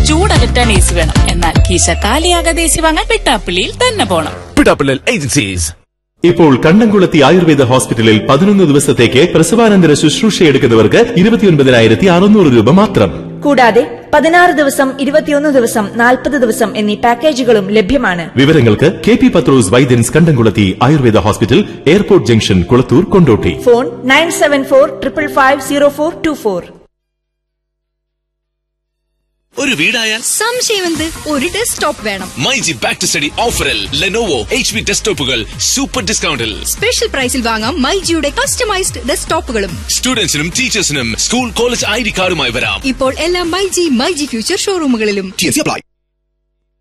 ചൂടകറ്റാൻ AC വേണം എന്നാൽ കീശ കാലിയാകാതെ AC വാങ്ങാൻ വെട്ടാപ്പള്ളിയിൽ തന്നെ പോണം പിടാപ്പിള്ളൽ ഏജൻസീസ് ഇപ്പോൾ കണ്ടംകുളത്തി ആയുർവേദ ഹോസ്പിറ്റലിൽ പതിനൊന്ന് ദിവസത്തേക്ക് പ്രസവാനന്തര ശുശ്രൂഷ എടുക്കുന്നവർക്ക് ഇരുപത്തിയൊൻപതിനായിരത്തി അറുന്നൂറ് രൂപ മാത്രം കൂടാതെ പതിനാറ് ദിവസം ഇരുപത്തിയൊന്ന് ദിവസം നാൽപ്പത് ദിവസം എന്നീ പാക്കേജുകളും ലഭ്യമാണ് വിവരങ്ങൾക്ക് കെ പി പത്രോസ് വൈദ്യൻസ് കണ്ടംകുളത്തി Ayurveda hospital airport junction Kulathur Kondotty phone nine seven four triple five zero four two four ഒരു വീടായാൽ സംശയമെന്ത് ഒരു ഡെസ്ക്ടോപ്പ് വേണം മൈജി ബാക്ക് ടു സ്റ്റഡി ഓഫറിൽ ലെനോവോ എച്ച് പി ഡെസ്ക്ടോപ്പുകൾ സൂപ്പർ ഡിസ്കൗണ്ടിൽ സ്പെഷ്യൽ പ്രൈസിൽ വാങ്ങാം മൈജിയുടെ കസ്റ്റമൈസ്ഡ് ഡെസ്ക്ടോപ്പുകളും സ്റ്റുഡൻസിനും ടീച്ചേഴ്സിനും സ്കൂൾ കോളേജ് ഐ ഡി കാർഡുമായി വരാം ഇപ്പോൾ എല്ലാ മൈജി മൈജി ഫ്യൂച്ചർ ഷോറൂമുകളിലും അപ്ലൈ